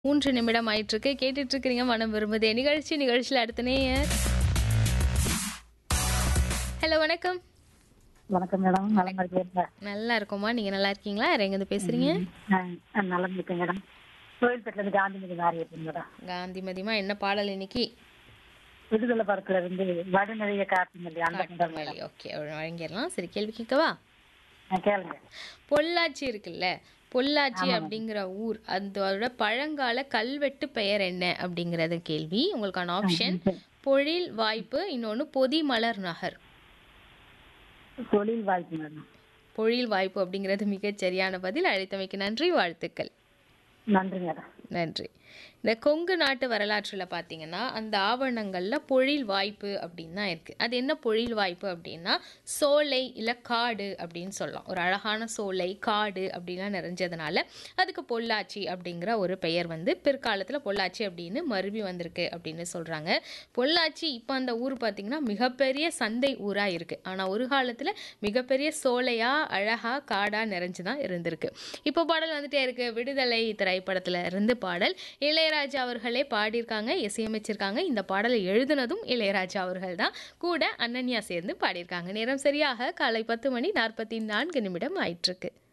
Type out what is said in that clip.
மூன்று நிமிடம் ஆயிட்டிருக்கு கேட்டுட்டு இருக்கிறீங்க மனம் விரும்புதே நிகழ்ச்சி நிகழ்ச்சியில் அடுத்த நேயர் ஹலோ வணக்கம் வணக்கம் மேடம் நலமா இருக்கீங்களா நல்லா இருக்கோமா நீங்க நல்லா இருக்கீங்களா யார் எங்கேருந்து பேசுறீங்க ஆ, நலம் இருக்கேன் மேடம் கோயில்பேட்டில இருந்து காந்திமதி மாறி இருக்கேன் மேடம் காந்திமதிமா என்ன பாடல் இன்னைக்கு விடுதலை படத்துல இருந்து வடநிலைய காட்டுங்க அந்த மேடம் மேடம் ஓகே வழங்கிடலாம் சரி கேள்வி கேட்கவா ஆ, கேளுங்க பொள்ளாச்சி இருக்குல்ல பொள்ளாச்சி அப்படிங்கிற ஊர் அதோட பழங்கால கல்வெட்டு பெயர் என்ன அப்படிங்கறது கேள்வி உங்களுக்கான ஆப்ஷன் பொழில் வாய்ப்பு இன்னொன்னு பொதி மலர் நகர் தொழில் வாய்ப்பு மேடம் பொழில் வாய்ப்பு அப்படிங்கிறது மிகச் சரியான பதில் அழைத்தமைக்கு நன்றி வாழ்த்துக்கள் நன்றி மேடம் நன்றி இந்த கொங்கு நாட்டு வரலாற்றில் பார்த்தீங்கன்னா அந்த ஆவணங்களில் பொழில் வாய்ப்பு அப்படின்னு தான் இருக்குது அது என்ன பொழில் வாய்ப்பு அப்படின்னா சோலை இல்லை காடு அப்படின்னு சொல்லலாம் ஒரு அழகான சோலை காடு அப்படின்லாம் நிறைஞ்சதுனால அதுக்கு பொள்ளாச்சி அப்படிங்கிற ஒரு பெயர் வந்து பிற்காலத்தில் பொள்ளாச்சி அப்படின்னு மருவி வந்திருக்கு அப்படின்னு சொல்கிறாங்க பொள்ளாச்சி இப்போ அந்த ஊர் பார்த்திங்கன்னா மிகப்பெரிய சந்தை ஊராக இருக்குது ஆனால் ஒரு காலத்தில் மிகப்பெரிய சோலையாக அழகாக காடாக நிறைஞ்சு தான் இருந்திருக்கு இப்போ பாடல் வந்துட்டே இருக்கு விடுதலை திரைப்படத்தில் இருந்து பாடல் இளையராஜா அவர்களே பாடியிருக்காங்க இசையமைச்சிருக்காங்க இந்த பாடலை எழுதினதும் இளையராஜா அவர்கள் தான் கூட அனன்யா சேர்ந்து பாடியிருக்காங்க நேரம் சரியாக காலை பத்து மணி நாற்பத்தி நான்கு நிமிடம் ஆயிட்டிருக்கு